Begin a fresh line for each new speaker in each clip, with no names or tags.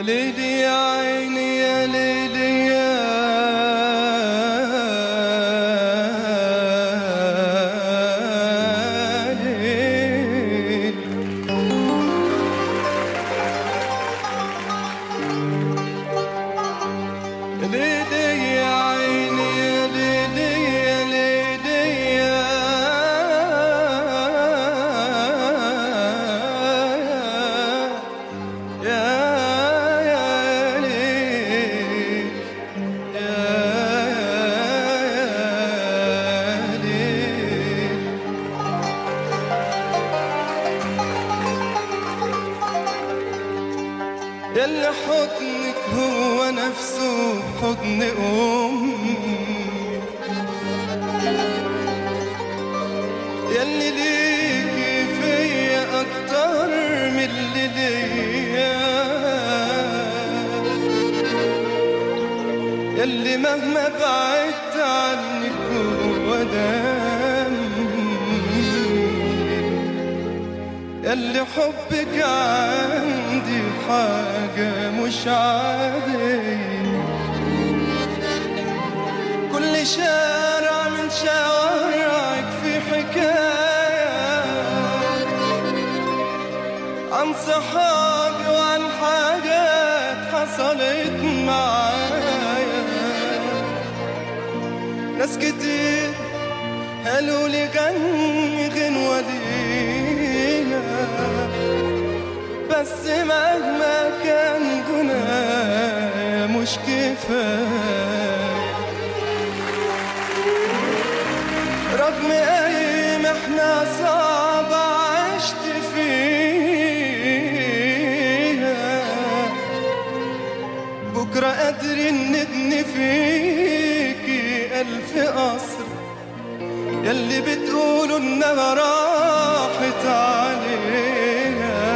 ليلي يا عيني يا ليلي يا ليل ليلي يا عيني يا ليلي يا ليلي يا يا يا ليل يا ليل يلي حضنك هو نفسه حضن أمي يلي ليكي فيا أكتر من اللي ليا يلي مهما بعدت عنك هو دمي يلي حبك عندي حاجة مش عادية كل شارع من شوارعك في حكاية عن صحابي وعن حاجات حصلت معايا ناس كتير قالوا لي غني غنوة ليها بس مهما كان جنايا مش كفاية رغم اي محنة صعبة عشت فيها بكرة قادرين نبني فيكي ألف قصر يلي بتقولوا إنها راحت عليها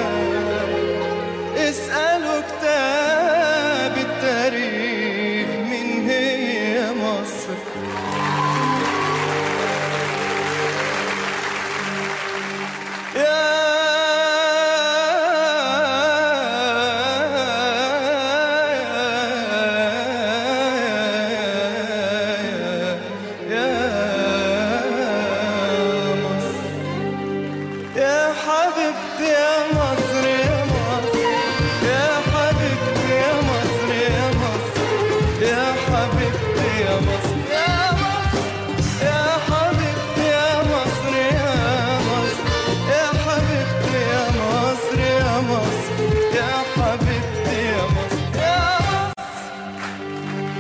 اسألوا كتاب التاريخ من هي مصر يا حبيبتي يا مصر يا مصر يا حبيبتي يا مصر يا مصر يا حبيبتي يا مصر يا مصر يا حبيبتي يا مصر يا مصر يا حبيبتي يا مصر يا مصر يا حبيبتي يا مصر يا مصر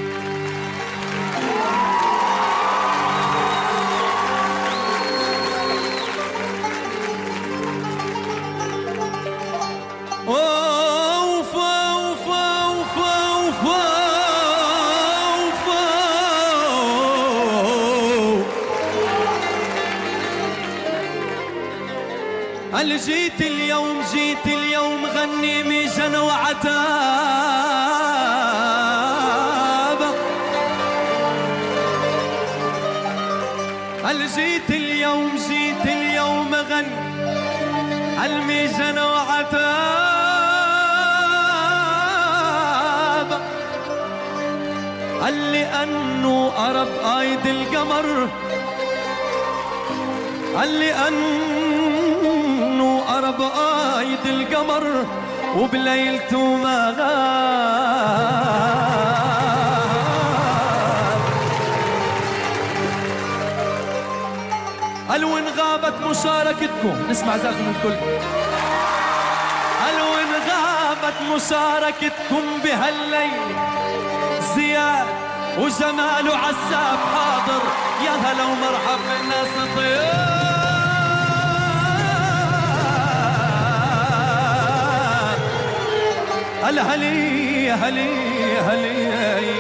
أوف أوف أوف أوف أوف هل جيت اليوم جيت اليوم غني ميجن وعتاب هل جيت اليوم جيت اليوم غني الميزان وعتاب قال لي انه قرب ايد القمر قال لي انه قرب ايد القمر وبليلته ما غاب قال وإن غابت مشاركتكم نسمع زاغم الكل قال وإن غابت مشاركتكم بهالليل زياد وجمال وعساف حاضر يا هلا ومرحب بالناس الطيار هلا هلي هلي هلي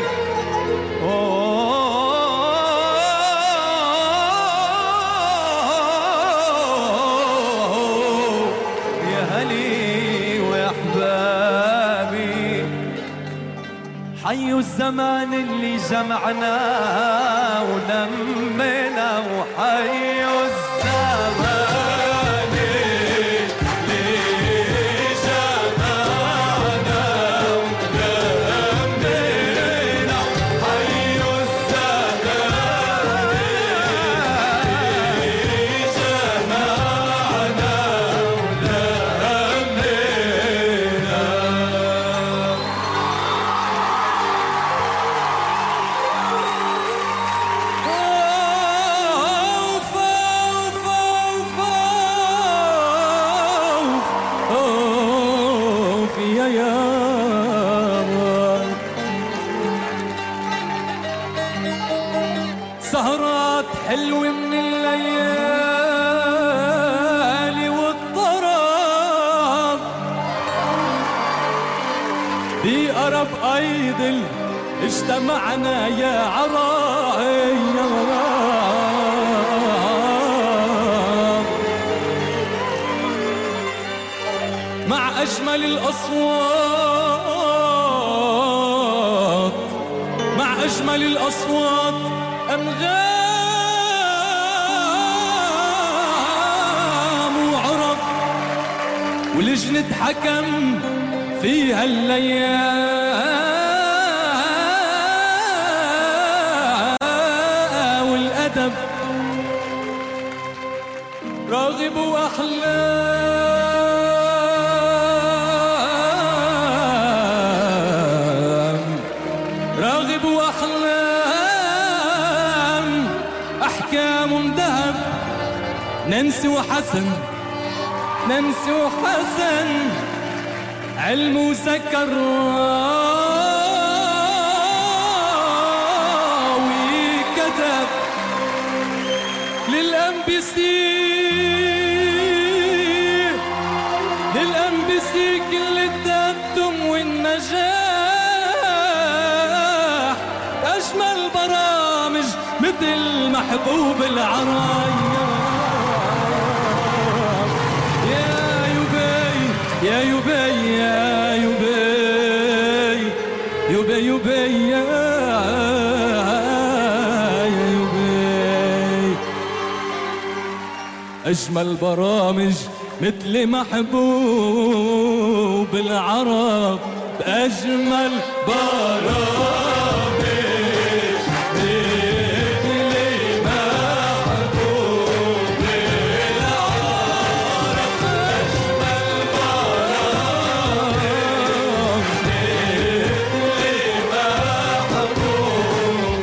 أوه يا هلي ويا احبابي حيوا الزمان اللي جمعنا ولمنا وحيوا الزمان اللي جمعنا سهرات حلوة من الليالي والطرب بأرب أيدل اجتمعنا يا عراي مع أجمل الأصوات مع أجمل الأصوات أنغام وعرب ولجنة حكم فيها الليالي والأدب راغب وأحلام راغب وأحلام أحكام ذهب ننسي وحسن ننسي وحسن علم وسكر وكتب للام بي سي للام بي سي كل التقدم والنجاح اجمل برامج مثل محبوب العرايا يا يبي يا يبي يا يبي يبي يبي يا يا يبي أجمل برامج مثل محبوب العرب بأجمل برامج مثل محبوب العرب أجمل برامج مثل محبوب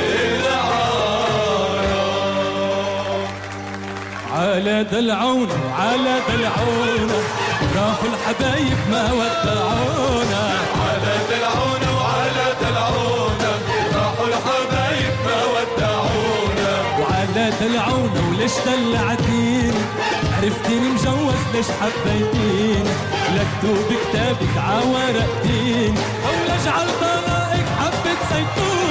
العرب على دلعون على دلعون راحوا الحبايب ما ودعونا
على دلعونا وعلى دلعونا راحوا الحبايب ما ودعونا
وعلى دلعونا وليش دلعتين عرفتيني مجوز ليش حبيتين لكتوب كتابك عورقتين او لجعل طلائق حبة زيتون